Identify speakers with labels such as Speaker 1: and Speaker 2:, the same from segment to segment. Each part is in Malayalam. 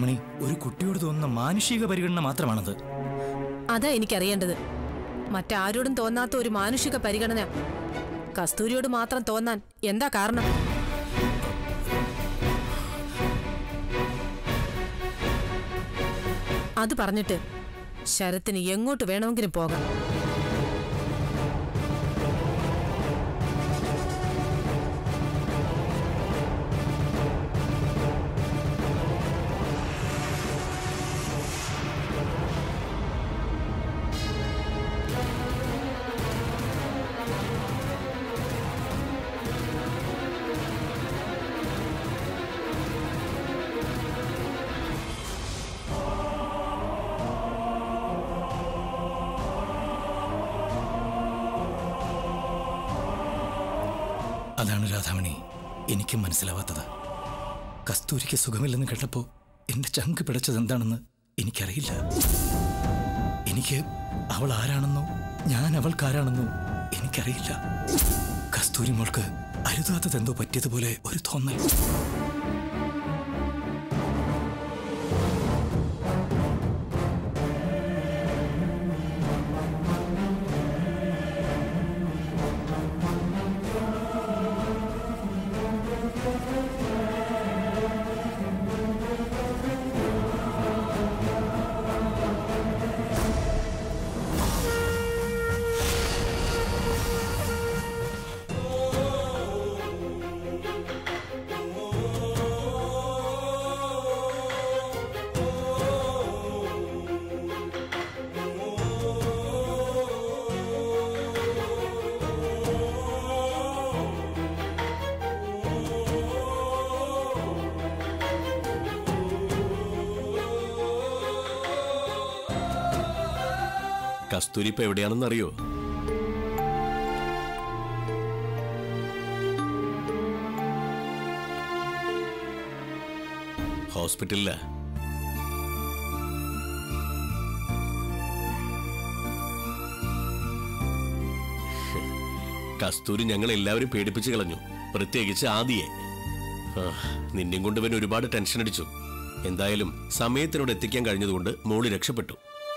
Speaker 1: രാധാമണി ഒരു കുട്ടിയോട് തോന്നുന്ന മാനുഷിക പരിഗണന മാത്രമാണത്
Speaker 2: അതാ എനിക്കറിയേണ്ടത് മറ്റാരോടും തോന്നാത്ത ഒരു മാനുഷിക പരിഗണന കസ്തൂരിയോട് മാത്രം തോന്നാൻ എന്താ കാരണം അത് പറഞ്ഞിട്ട് ശരത്തിന് എങ്ങോട്ട് വേണമെങ്കിലും പോകാം
Speaker 1: അതാണ് രാധാമണി എനിക്കും മനസ്സിലാവാത്തത് കസ്തൂരിക്ക് സുഖമില്ലെന്ന് കേട്ടപ്പോ എന്റെ ചങ്ക് പിടച്ചത് എന്താണെന്ന് എനിക്കറിയില്ല എനിക്ക് അവൾ ആരാണെന്നോ ഞാൻ അവൾക്കാരാണെന്നോ എനിക്കറിയില്ല കസ്തൂരി മോൾക്ക് അരുതാത്തതെന്തോ പറ്റിയതുപോലെ ഒരു തോന്നൽ
Speaker 3: കസ്തൂരി ഇപ്പൊ എവിടെയാണെന്ന് അറിയോ ഹോസ്പിറ്റലിലാ കസ്തൂരി ഞങ്ങൾ എല്ലാവരും പേടിപ്പിച്ചു കളഞ്ഞു പ്രത്യേകിച്ച് ആദിയെ ആ, നിന്നെയും കൊണ്ട് ഇവൻ ഒരുപാട് ടെൻഷൻ അടിച്ചു എന്തായാലും സമയത്തിനോട് എത്തിക്കാൻ കഴിഞ്ഞതുകൊണ്ട് മോളി രക്ഷപ്പെട്ടു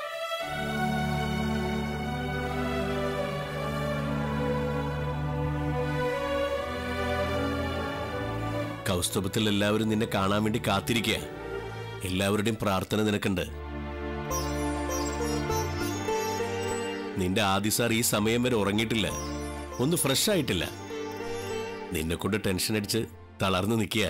Speaker 3: കൗസ്തുഭത്തിൽ എല്ലാവരും നിന്നെ കാണാൻ വേണ്ടി കാത്തിരിക്കുക എല്ലാവരുടെയും പ്രാർത്ഥന നിനക്കുണ്ട് നിന്റെ ആദി സാർ ഈ സമയം വരെ ഉറങ്ങിയിട്ടില്ല ഒന്ന് ഫ്രഷ് ആയിട്ടില്ല നിന്നെ കൊണ്ട് ടെൻഷൻ അടിച്ച് തളർന്നു നിൽക്കുക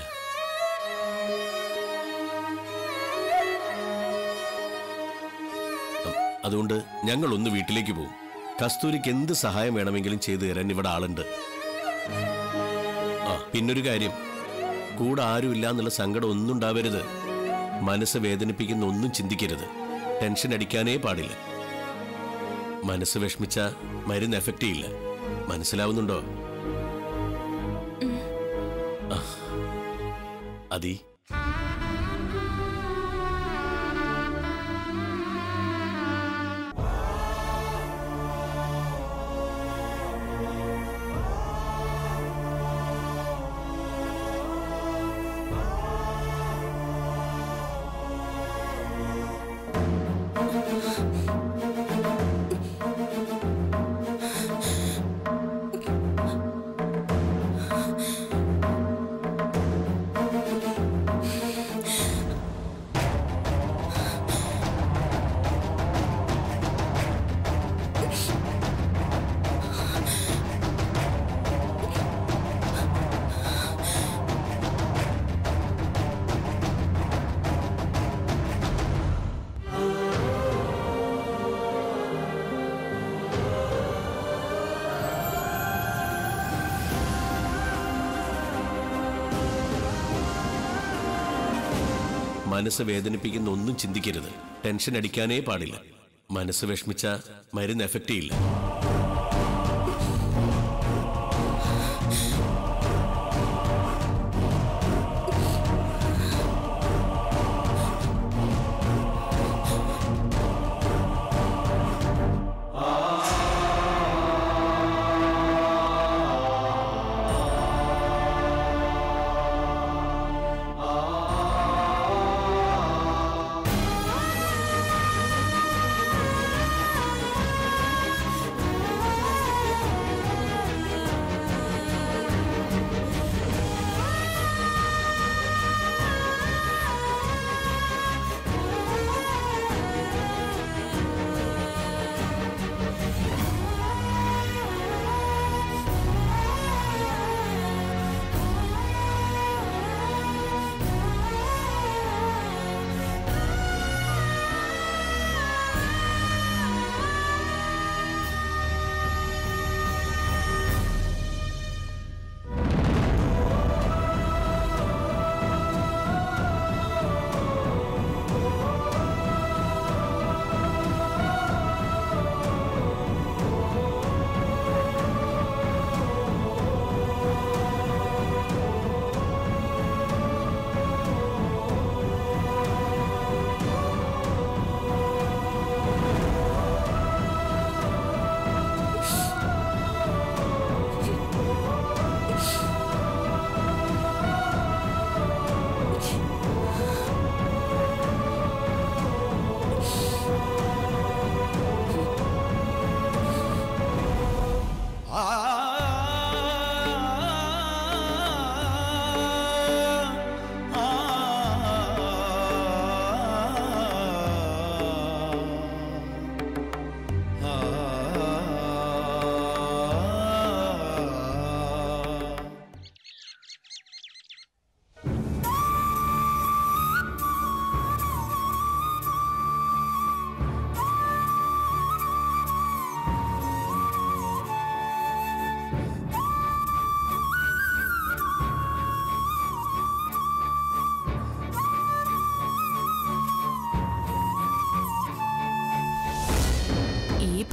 Speaker 3: അതുകൊണ്ട് ഞങ്ങൾ ഒന്ന് വീട്ടിലേക്ക് പോകും കസ്തൂരിക്ക് എന്ത് സഹായം വേണമെങ്കിലും ചെയ്തു തരാൻ ഇവിടെ ആളുണ്ട് ആ പിന്നൊരു കാര്യം കൂടെ ആരുമില്ല എന്നുള്ള സങ്കടം ഒന്നും ഉണ്ടാവരുത് മനസ്സ് വേദനിപ്പിക്കുന്ന ഒന്നും ചിന്തിക്കരുത് ടെൻഷൻ അടിക്കാനേ പാടില്ല മനസ്സ് വിഷമിച്ച മരുന്ന് എഫക്റ്റ് ചെയ്യില്ല മനസ്സിലാവുന്നുണ്ടോ ആ. അതി മനസ്സ് വേദനിപ്പിക്കുന്ന ഒന്നും ചിന്തിക്കരുത് ടെൻഷൻ അടിക്കാനേ പാടില്ല മനസ്സ് വിഷമിച്ച മരുന്ന് എഫക്റ്റ് ചെയ്യില്ല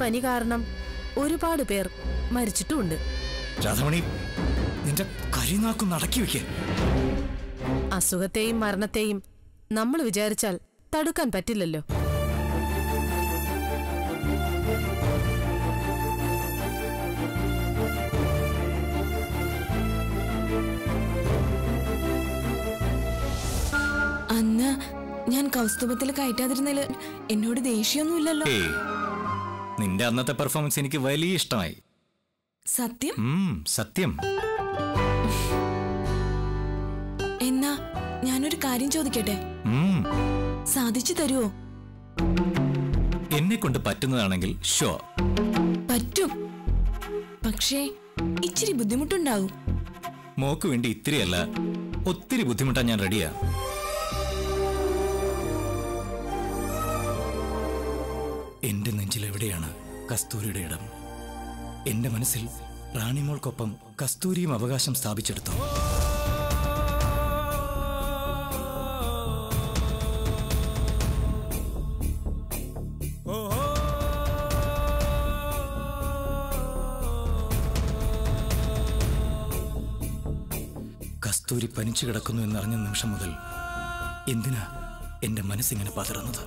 Speaker 2: പനി കാരണം ഒരുപാട് പേർ മരിച്ചിട്ടുമുണ്ട്
Speaker 1: രാധാമണി നിന്റെ കരിനാക്കും നടക്കി വെക്കേ
Speaker 2: അസുഖത്തെയും മരണത്തെയും നമ്മൾ വിചാരിച്ചാൽ തടുക്കാൻ പറ്റില്ലല്ലോ
Speaker 4: അന്ന് ഞാൻ കൗസ്തുഭത്തിൽ കയറ്റാതിരുന്നതില് എന്നോട് ദേഷ്യമൊന്നുമില്ലല്ലോ
Speaker 1: ഏയ് നിന്റെ അന്നത്തെ പെർഫോമൻസ് എനിക്ക് വലിയ ഇഷ്ടമായി
Speaker 4: സത്യം
Speaker 1: ഉം, സത്യം
Speaker 4: എന്നാ ഞാനൊരു കാര്യം ചോദിക്കട്ടെ
Speaker 1: ഉം,
Speaker 4: സാധിച്ചു തരുമോ
Speaker 1: എന്നെ കൊണ്ട് പറ്റുന്നതാണെങ്കിൽ ഷോ
Speaker 4: പറ്റും പക്ഷേ ഇച്ചിരി ബുദ്ധിമുട്ടുണ്ടാവും
Speaker 1: മോക്ക് വേണ്ടി ഇത്തിരിയല്ല ഒത്തിരി ബുദ്ധിമുട്ടാൻ ഞാൻ റെഡിയാ എന്റെ നെഞ്ചിലെവിടെയാണ് കസ്തൂരിയുടെ ഇടം എന്റെ മനസ്സിൽ റാണിമോൾക്കൊപ്പം കസ്തൂരിയും അവകാശം സ്ഥാപിച്ചെടുത്തു കസ്തൂരി പനിച്ചു കിടക്കുന്നു എന്നറിഞ്ഞ നിമിഷം മുതൽ എന്തിനാ എന്റെ മനസ്സിങ്ങനെ പതറുന്നത്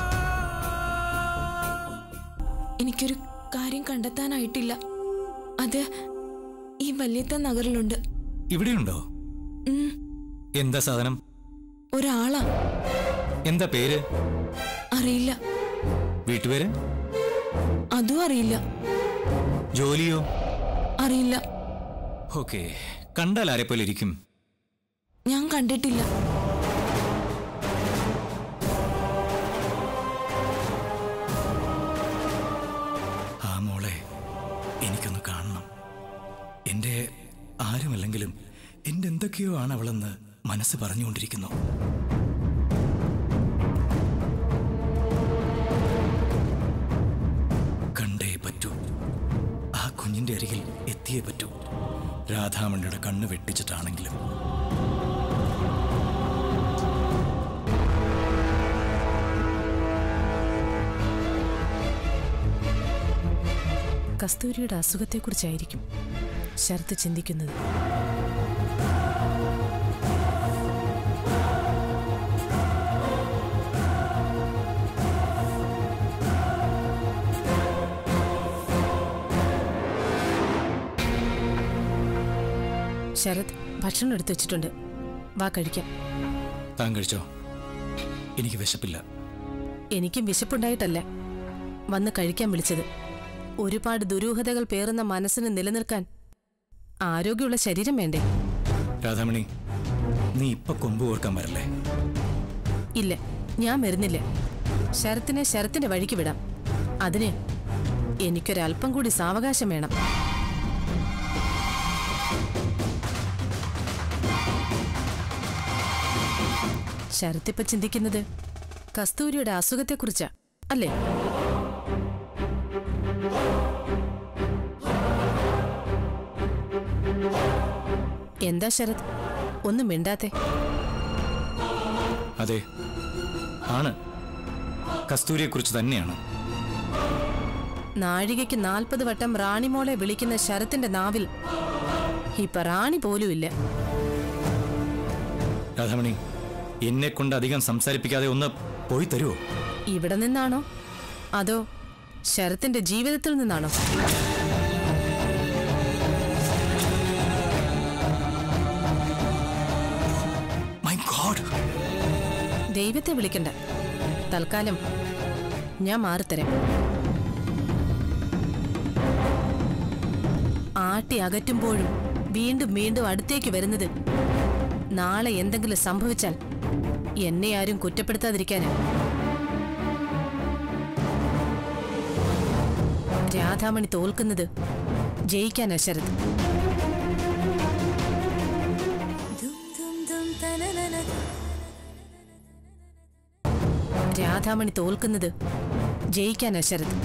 Speaker 4: എനിക്കൊരു കാര്യം കണ്ടെത്താനായിട്ടില്ല അത് ഈ വല്യത്ത നഗറിലുണ്ട്
Speaker 1: ഇവിടെയുണ്ടോ
Speaker 4: ഉം,
Speaker 1: എന്താ സാധനം
Speaker 4: ഒരാളാ
Speaker 1: എന്താ പേര്
Speaker 4: അറിയില്ല
Speaker 1: വീട്ടുപേര്
Speaker 4: അതും അറിയില്ല
Speaker 1: ജോലിയോ
Speaker 4: അറിയില്ല
Speaker 1: ഓക്കെ കണ്ടാൽ ആരെ പോലെ ഇരിക്കും
Speaker 4: ഞാൻ കണ്ടിട്ടില്ല
Speaker 1: ആ മോളെ എനിക്കൊന്ന് കാണണം എന്റെ ആരുമല്ലെങ്കിലും എന്റെ എന്തൊക്കെയോ ആണ് അവളെന്ന് മനസ്സ് പറഞ്ഞുകൊണ്ടിരിക്കുന്നു കണ്ടേ പറ്റൂ ആ കുഞ്ഞിന്റെ അരികിൽ എത്തിയേ പറ്റൂ രാധാമണിയുടെ കണ്ണ് വെട്ടിച്ചിട്ടാണെങ്കിലും
Speaker 2: കസ്തൂരിയുടെ അസുഖത്തെക്കുറിച്ചായിരിക്കും ശരത്ത് ചിന്തിക്കുന്നത് ശരത് ഭക്ഷണം എടുത്തു വെച്ചിട്ടുണ്ട് വാ കഴിക്കാം
Speaker 1: താൻ കഴിച്ചോ എനിക്ക് വിശപ്പില്ല
Speaker 2: എനിക്കും വിശപ്പുണ്ടായിട്ടല്ല വന്ന് കഴിക്കാൻ വിളിച്ചത് ഒരുപാട് ദുരൂഹതകൾ പേറുന്ന മനസ്സിന് നിലനിൽക്കാൻ ആരോഗ്യമുള്ള ശരീരം വേണ്ടേ
Speaker 1: രാധാമണി നീ ഇപ്പൊ കൊമ്പ് ഓർക്കാൻ വരല്ലേ
Speaker 2: ഇല്ല ഞാൻ വരുന്നില്ല ശരത്തിനെ ശരത്തിന്റെ വഴിക്ക് വിടാം അതിന് എനിക്കൊരല്പം കൂടി സാവകാശം വേണം ശരത്തിപ്പ ചിന്തിക്കുന്നത് കസ്തൂരിയുടെ അസുഖത്തെക്കുറിച്ചാ അല്ലേ എന്താ ശരത് ഒന്നും മിണ്ടാത്തെ
Speaker 1: അതെ ആണ് കസ്തൂരിയെക്കുറിച്ച് തന്നെയാണ്
Speaker 2: നാഴികയ്ക്ക് നാൽപ്പത് വട്ടം റാണിമോളെ വിളിക്കുന്ന ശരത്തിന്റെ നാവിൽ ഇപ്പൊ റാണി പോലുമില്ല
Speaker 1: രാധാമണി എന്നെ കൊണ്ട് അധികം സംസാരിപ്പിക്കാതെ ഒന്ന് പോയി തരുമോ
Speaker 2: ഇവിടെ നിന്നാണോ അതോ ശരത്തിന്റെ ജീവിതത്തിൽ നിന്നാണോ
Speaker 1: മൈ ഗോഡ്
Speaker 2: ദൈവത്തെ വിളിക്കണ്ട തൽക്കാലം ഞാൻ മാറിത്തരാം ആട്ടി അകറ്റുമ്പോഴും വീണ്ടും വീണ്ടും അടുത്തേക്ക് വരുന്നത് നാളെ എന്തെങ്കിലും സംഭവിച്ചാൽ എന്നെ ആരും കുറ്റപ്പെടുത്താതിരിക്കാനാ രാധാമണി തോൽക്കുന്നത് ജയിക്കാനാ ശരത് രാധാമണി തോൽക്കുന്നത് ജയിക്കാനാ ശരത്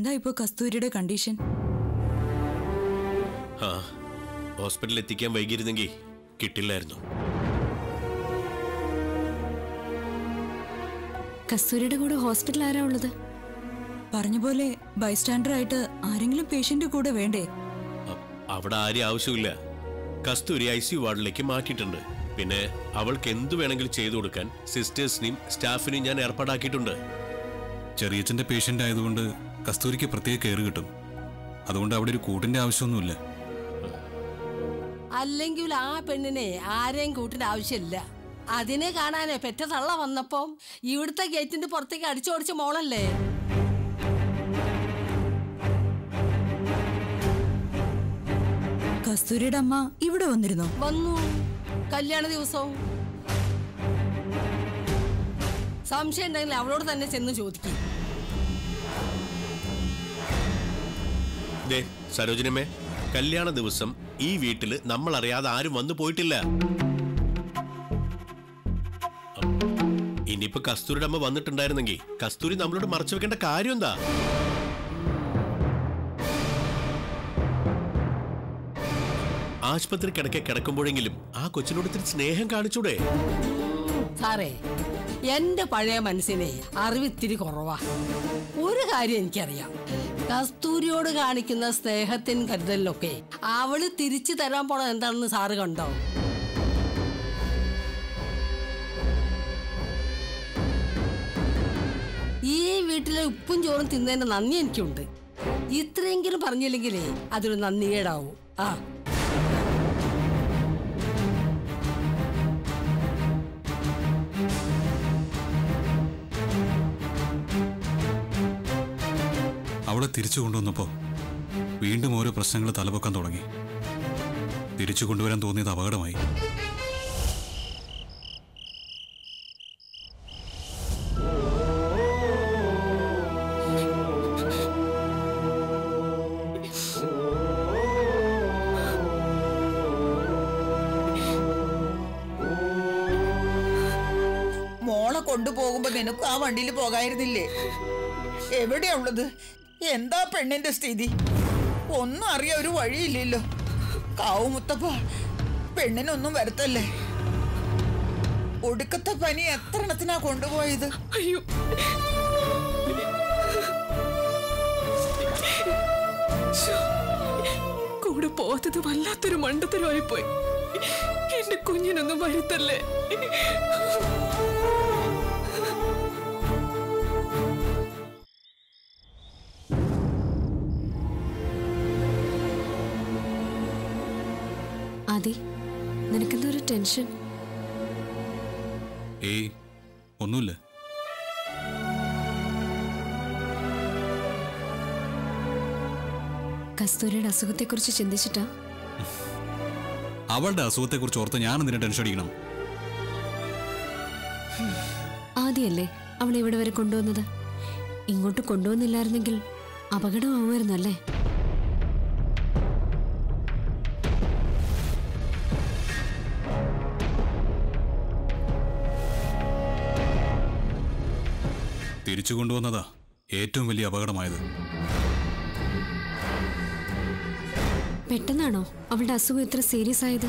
Speaker 5: എന്താ ഇപ്പോ കസ്തൂരിയുടെ കണ്ടീഷൻ
Speaker 3: ആ ഹോസ്പിറ്റലിൽ എത്തിക്കാൻ വൈകിയിരുന്നെങ്കിൽ കിട്ടില്ലായിരുന്നു
Speaker 6: കസ്തൂരിയുടെ കൂടെ ഹോസ്പിറ്റൽ ആരാ ഉള്ളത്
Speaker 5: പറഞ്ഞ പോലെ ബൈസ്റ്റാൻഡർ ആയിട്ട് ആരെങ്കിലും പേഷ്യന്റ് കൂടെ വേണ്ടേ
Speaker 3: അ- അവിടെ ആരും ആവശ്യമില്ല കസ്തൂരി ഐ സി വാർഡിലേക്ക് മാറ്റിയിട്ടുണ്ട് പിന്നെ അവൾക്ക് എന്തു വേണമെങ്കിലും ചെയ്തു കൊടുക്കാൻ സിസ്റ്റേഴ്സിനെയും സ്റ്റാഫിനെയും ഞാൻ ഏർപ്പാടാക്കിയിട്ടുണ്ട്
Speaker 1: ചെറിയച്ഛൻ്റെ പേഷ്യൻ്റ് ആയതുകൊണ്ട് കസ്തൂരിക്ക് പ്രത്യേക കെയർ കിട്ടും അതുകൊണ്ട് അവിടെ ഒരു കൂട്ടിൻ്റെ ആവശ്യമൊന്നുമില്ല
Speaker 7: അല്ലെങ്കിൽ ആ പെണ്ണിനെ ആരെയും കൂട്ടിന്റെ ആവശ്യമില്ല അതിനെ കാണാനേ പെറ്റ തള്ള വന്നപ്പം ഇവിടുത്തെ ഗേറ്റിന്റെ പുറത്തേക്ക് അടിച്ചോടിച്ച മോളല്ലേ
Speaker 5: കസ്തൂരിയുടെ അമ്മ ഇവിടെ വന്നിരുന്നോ
Speaker 7: വന്നു കല്യാണ ദിവസവും സംശയം ഉണ്ടെങ്കിൽ അവളോട് തന്നെ ചെന്ന് ചോദിക്കും
Speaker 3: ദേ സരോജനമ്മേ കല്യാണ ദിവസം ഈ വീട്ടില് നമ്മൾ അറിയാതെ ആരും വന്നു പോയിട്ടില്ല അം, ഇനിയിപ്പോ കസ്തൂരിയുടെ അമ്മ വന്നിട്ടുണ്ടായിരുന്നെങ്കിൽ കസ്തൂരി നമ്മളോട് മറച്ചു വെക്കേണ്ട കാര്യം എന്താ ആശുപത്രി കിടക്കെ കിടക്കുമ്പോഴെങ്കിലും ആ കൊച്ചിനോട് ഇത്തിരി സ്നേഹം കാണിച്ചൂടെ
Speaker 7: സാറേ എന്റെ പഴയ മനസ്സിനെ അറിവിത്തിരി കുറവാ ഒരു കാര്യം എനിക്കറിയാം കസ്തൂരിയോട് കാണിക്കുന്ന സ്നേഹത്തിനും കരുതലിനൊക്കെ അവള് തിരിച്ചു തരാൻ പോണത് എന്താണെന്ന് സാറ് കണ്ടോ ഈ വീട്ടിലെ ഉപ്പും ചോറും തിന്നതിന്റെ നന്ദി എനിക്കുണ്ട് ഇത്രയെങ്കിലും പറഞ്ഞില്ലെങ്കിലേ അതൊരു നന്ദികേടാവും ആ
Speaker 1: അവളെ തിരിച്ചു കൊണ്ടുവന്നപ്പോൾ വീണ്ടും ഓരോ പ്രശ്നങ്ങൾ തലപൊക്കാൻ തുടങ്ങി തിരിച്ചു കൊണ്ടുവരാൻ തോന്നിയത് അപകടമായി
Speaker 8: മോളെ കൊണ്ടുപോകുമ്പോ നിനക്കും ആ വണ്ടിയിൽ പോകായിരുന്നില്ലേ എവിടെയാ ഉള്ളത് എന്താ പെണ്ണിന്റെ സ്ഥിതി ഒന്നും അറിയാൻ ഒരു വഴിയില്ലല്ലോ കാവു മുത്തപ്പ പെണ്ണിനൊന്നും വരുത്തല്ലേ ഒടുക്കത്തെ പനി എത്ര എണ്ണത്തിനാ കൊണ്ടുപോയത്
Speaker 4: അയ്യോ ശ്ശോ. കൂടെ പോവാത്തത് വല്ലാത്തൊരു മണ്ടത്തരമായി പോയി എന്റെ കുഞ്ഞിനൊന്നും വരുത്തല്ലേ
Speaker 6: ആദി നിനക്കെന്താ ഒരു ടെൻഷൻ
Speaker 1: ഏയ് ഒന്നുമില്ല
Speaker 6: കസ്തൂരിയുടെ അസുഖത്തെക്കുറിച്ച് ചിന്തിച്ചിട്ടാ
Speaker 1: അവളുടെ അസുഖത്തെക്കുറിച്ച് ഓർത്ത് ഞാൻ എന്തിനാ ടെൻഷൻ അടിക്കണം
Speaker 6: ആദ്യമല്ലേ അവളെ ഇവിടെ വരെ കൊണ്ടുവന്നത് ഇങ്ങോട്ട് കൊണ്ടുവന്നില്ലായിരുന്നെങ്കിൽ അപകടമാവുമായിരുന്നു അല്ലേ
Speaker 1: തിരിച്ചു കൊണ്ടുവന്നതാ ഏറ്റവും വലിയ അപകടമായത്
Speaker 6: പെട്ടെന്നാണോ അവളുടെ അസുഖം ഇത്ര സീരിയസ് ആയത്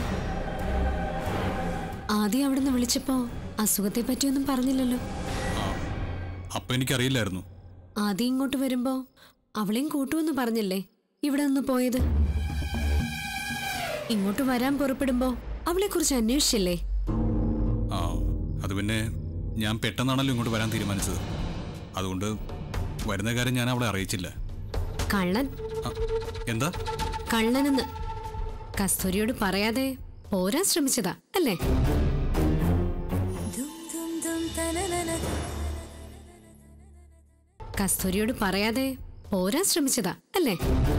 Speaker 6: ആദ്യം അവിടുന്ന് വിളിച്ചപ്പോ അസുഖത്തെ പറ്റിയൊന്നും പറഞ്ഞില്ലല്ലോ
Speaker 1: ആ അപ്പം എനിക്കറിയില്ലായിരുന്നു
Speaker 6: ആദ്യം ഇങ്ങോട്ട് വരുമ്പോ അവളെയും കൂട്ടുമെന്ന് പറഞ്ഞില്ലേ ഇവിടെ നിന്ന് പോയത് ഇങ്ങോട്ട് വരാൻ പുറപ്പെടുമ്പോ അവളെ കുറിച്ച് അന്വേഷിച്ചില്ലേ
Speaker 1: ആ അത് പിന്നെ ഞാൻ പെട്ടെന്നാണല്ലോ ഇങ്ങോട്ട് വരാൻ തീരുമാനിച്ചത് അതുകൊണ്ട് വരുന്ന കാര്യം ഞാൻ അവളെ അറിയിച്ചില്ല
Speaker 6: കള്ളൻ
Speaker 1: ആ, എന്താ
Speaker 6: കള്ളനെന്ന് കസ്തൂരിയോട് പറയാതെ പോരാൻ ശ്രമിച്ചതാ അല്ലേ കസ്തൂരിയോട് പറയാതെ പോരാൻ ശ്രമിച്ചതാ അല്ലേ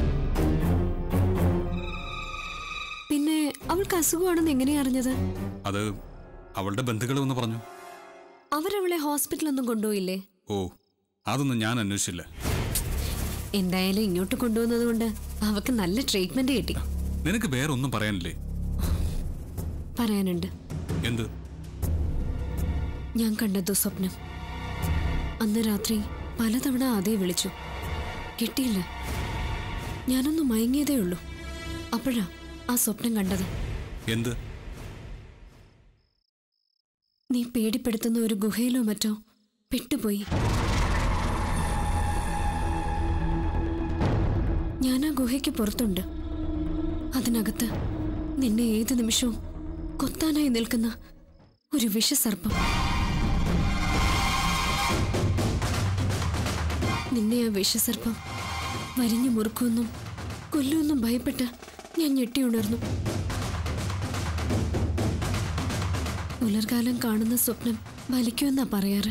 Speaker 6: പിന്നെ അവൾക്ക് അസുഖമാണെന്ന് എങ്ങനെയാ അറിഞ്ഞത്
Speaker 1: അത് അവളുടെ ബന്ധുക്കൾ ഒന്ന് പറഞ്ഞു
Speaker 6: അവരവളെ ഹോസ്പിറ്റലൊന്നും കൊണ്ടുപോയില്ലേ
Speaker 1: ഓ അതൊന്നും ഞാൻ അന്വേഷിച്ചില്ല
Speaker 6: എന്തായാലും ഇങ്ങോട്ട് കൊണ്ടുവന്നത് കൊണ്ട് അവക്ക് നല്ല ട്രീറ്റ്മെന്റ് കിട്ടി
Speaker 1: നിനക്ക് വേറെ ഒന്നും പറയാനില്ലേ
Speaker 6: പറയാനുണ്ട്
Speaker 1: എന്ത്
Speaker 6: ഞാൻ കണ്ട ദുസ്വപ്നം അന്ന് രാത്രി പലതവണ ആദ്യം വിളിച്ചു കിട്ടിയില്ല ഞാനൊന്ന് മയങ്ങിയതേ ഉള്ളൂ അപ്പോഴാ ആ സ്വപ്നം കണ്ടത്
Speaker 1: എന്ത്
Speaker 6: നീ പേടിപ്പെടുത്തുന്ന ഒരു ഗുഹയിലോ മറ്റോ പെട്ടുപോയി ഞാൻ ആ ഗുഹയ്ക്ക് പുറത്തുണ്ട് അതിനകത്ത് നിന്നെ ഏത് നിമിഷവും കൊത്താനായി നിൽക്കുന്ന ഒരു വിഷസർപ്പം നിന്നെ ആ വിഷസർപ്പം വരിഞ്ഞു മുറുക്കുമെന്നും കൊല്ലുമെന്നും ഭയപ്പെട്ട് ഞാൻ ഞെട്ടിയുണർന്നു പുലർകാലം കാണുന്ന സ്വപ്നം വലിക്കുമെന്നാ പറയാറ്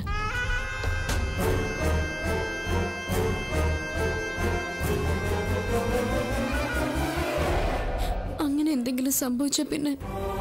Speaker 6: അങ്ങനെ എന്തെങ്കിലും സംഭവിച്ച പിന്നെ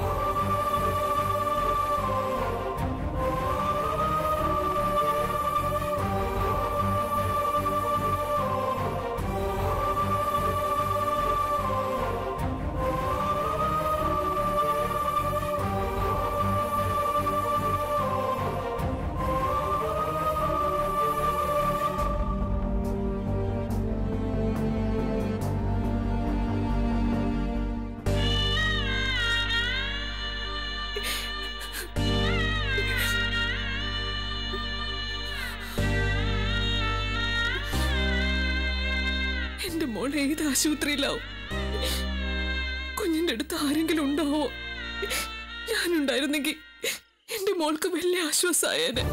Speaker 4: എന്റെ മോൾ ഏത് ആശുപത്രിയിലാവും കുഞ്ഞിന്റെ അടുത്ത് ആരെങ്കിലും ഉണ്ടാവോ ഞാനുണ്ടായിരുന്നെങ്കിൽ എന്റെ മോൾക്ക് വലിയ ആശ്വാസമായേനെ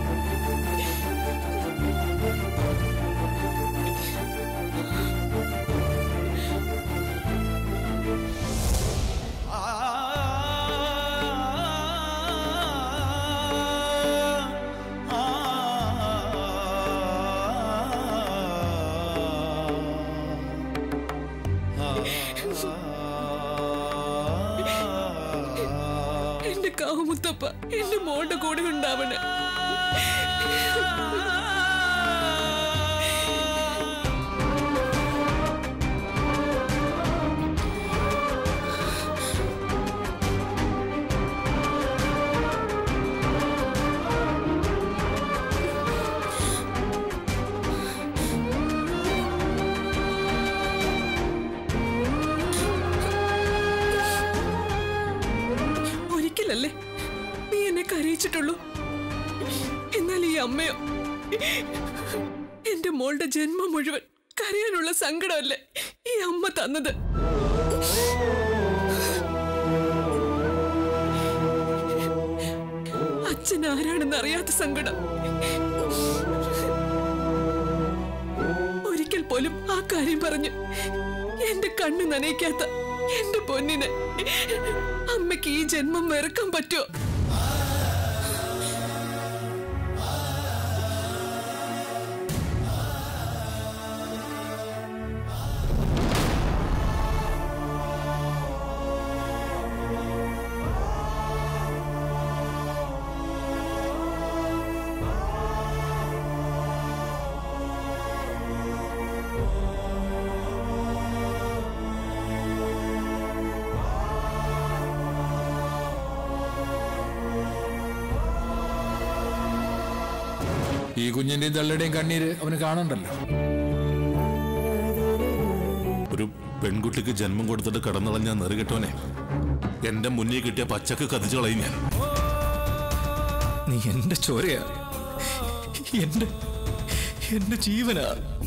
Speaker 4: എന്റെ കാവുമുത്തപ്പ എന്റെ മോളുടെ കൂടെ ഉണ്ടാവണേ ഒരിക്കലല്ലേ നീ എന്നെ കരയിച്ചിട്ടുള്ളൂ എന്നാൽ ഈ അമ്മയോ എന്റെ മോളുടെ ജന്മം മുഴുവൻ കരയാനുള്ള സങ്കടമല്ലേ ഈ അമ്മ തന്നത് അച്ഛൻ ആരാണെന്ന് അറിയാത്ത സങ്കടം ഒരിക്കൽ പോലും ആ കാര്യം പറഞ്ഞു എന്റെ കണ്ണ് നനയ്ക്കാത്ത എന്റെ പൊന്നിനെ അമ്മയ്ക്ക് ഈ ജന്മം വെറുക്കാൻ പറ്റുമോ
Speaker 9: ഈ കുഞ്ഞിന്റെയും തള്ളുടെയും കണ്ണീര് അവന് കാണണ്ടല്ലോ
Speaker 10: ഒരു പെൺകുട്ടിക്ക് ജന്മം കൊടുത്തിട്ട് കടന്നളഞ്ഞ നെറുകെട്ടോനെ എന്റെ മുന്നിൽ കിട്ടിയ പച്ചക്ക് കത്തിച്ചു കളയും ഞാൻ
Speaker 9: നീ എന്റെ ചോരയാ എന്റെ എന്റെ ജീവനാ